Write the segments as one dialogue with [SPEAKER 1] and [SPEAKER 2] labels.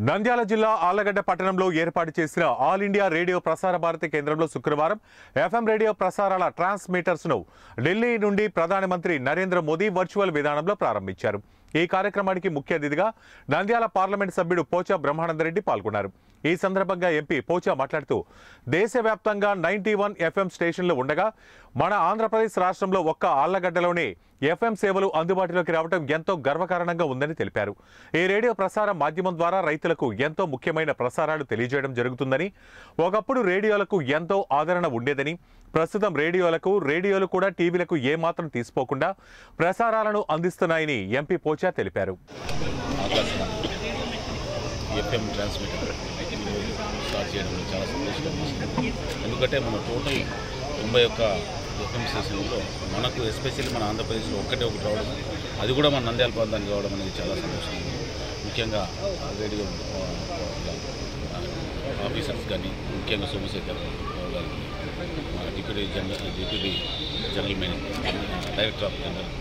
[SPEAKER 1] నంద్యాల జిల్లా ఆళ్లగడ్డ పట్టణంలో ఏర్పాటు చేసిన ఆల్ ఇండియా రేడియో ప్రసార భారతి కేంద్రంలో శుక్రవారం ఎఫ్ఎం రేడియో ప్రసారాల ట్రాన్స్మిటర్స్ ను ఢిల్లీ నుండి ప్రధానమంత్రి నరేంద్ర మోదీ వర్చువల్ విధానంలో ప్రారంభించారు ఈ కార్యక్రమానికి ముఖ్య అతిథిగా నంద్యాల పార్లమెంట్ సభ్యుడు పోచా బ్రహ్మానందరెడ్డి పాల్గొన్నారు ఈ సందర్భంగా ఎంపీ పోచా మాట్లాడుతూ దేశవ్యాప్తంగా నైన్టీ వన్ ఎఫ్ఎం స్టేషన్లు ఉండగా మన ఆంధ్రప్రదేశ్ రాష్ట్రంలో ఒక్క ఆళ్లగడ్డలోనే ఎఫ్ఎం సేవలు అందుబాటులోకి రావడం ఎంతో గర్వకారణంగా ఉందని తెలిపారు ఈ రేడియో ప్రసార మాధ్యమం ద్వారా రైతులకు ఎంతో ముఖ్యమైన ప్రసారాలు తెలియజేయడం జరుగుతుందని ఒకప్పుడు రేడియోలకు ఎంతో ఆదరణ ఉండేదని ప్రస్తుతం రేడియోలకు రేడియోలు కూడా టీవీలకు ఏమాత్రం తీసిపోకుండా ప్రసారాలను అందిస్తున్నాయని ఎంపీ పోచా తెలిపారు
[SPEAKER 2] ఆకాశవాణి ఎఫ్ఎం ట్రాన్స్మిటర్ స్టార్ట్ చేయడం చాలా సంతోషంగా ఉంది ఎందుకంటే మన టోటల్ తొంభై ఒక్క ఎఫ్ఎం స్టేషన్లో మనకు ఎస్పెషల్లీ మన ఆంధ్రప్రదేశ్లో ఒక్కటే ఒకటి రావడం అది కూడా మన నంద్యాల ప్రాంతానికి రావడం అనేది చాలా సంతోషంగా ఉంది ముఖ్యంగా రేడియో ఆ, ఆ, ఆఫీసర్స్ కానీ ముఖ్యంగా సోమశేఖర్ రావు గారికి మన deputy general deputy general manager director of general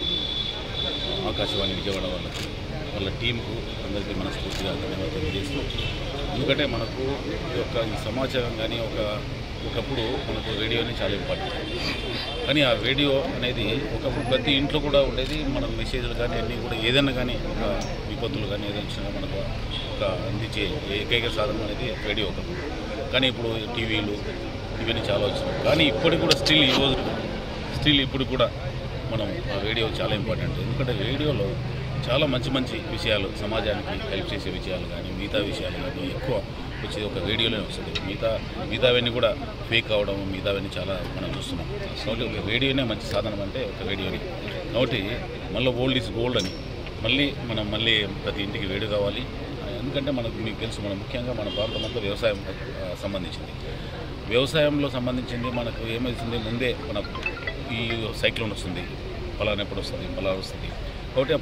[SPEAKER 2] Akashvani Vijayawada వాళ్ళకి వాళ్ళ టీంకు అందరికీ మనస్ఫూర్తిగా ధన్యవాదాలు తెలియజేస్తూ ఎందుకంటే మనకు ఈ యొక్క ఈ సమాచారం కానీ ఒక ఒకప్పుడు మనకు రేడియోని చాలా ఇంపార్టెంట్ కానీ ఆ రేడియో అనేది ఒకప్పుడు ప్రతి ఇంట్లో కూడా ఉండేది మన మెసేజ్లు కానీ అన్నీ కూడా ఏదైనా కానీ ఒక విపత్తులు కానీ ఏదైనా వచ్చినా మనకు ఒక అందించే ఏకైక సాధనం అనేది రేడియో ఒకప్పుడు కానీ ఇప్పుడు టీవీలు ఇవన్నీ చాలా వచ్చినాయి కానీ ఇప్పటికి కూడా స్టిల్ ఈ రోజు స్టిల్ ఇప్పుడు కూడా మనం ఆ రేడియో చాలా ఇంపార్టెంట్ ఎందుకంటే రేడియోలో చాలా మంచి మంచి విషయాలు సమాజానికి హెల్ప్ చేసే విషయాలు కానీ మిగతా విషయాలు కానీ ఎక్కువ వచ్చేది ఒక రేడియోలోనే వస్తుంది మిగతా మిగతావన్నీ కూడా ఫేక్ అవడం మిగతావన్నీ చాలా మనం చూస్తున్నాం కాబట్టి ఒక రేడియోనే మంచి సాధనం అంటే ఒక రేడియోని కాబట్టి మళ్ళీ ఓల్డ్ ఈజ్ గోల్డ్ అని మళ్ళీ మనం మళ్ళీ ప్రతి ఇంటికి వేడి కావాలి ఎందుకంటే మనకు మీకు తెలుసు మనం ముఖ్యంగా మన ప్రాంతం అంతా వ్యవసాయం ఆ, సంబంధించింది వ్యవసాయంలో సంబంధించింది మనకు ఏమవుతుంది ముందే మనకు ఈ సైక్లోన్ వస్తుంది పలానా ఎప్పుడు వస్తుంది పలానా వస్తుంది కాబట్టి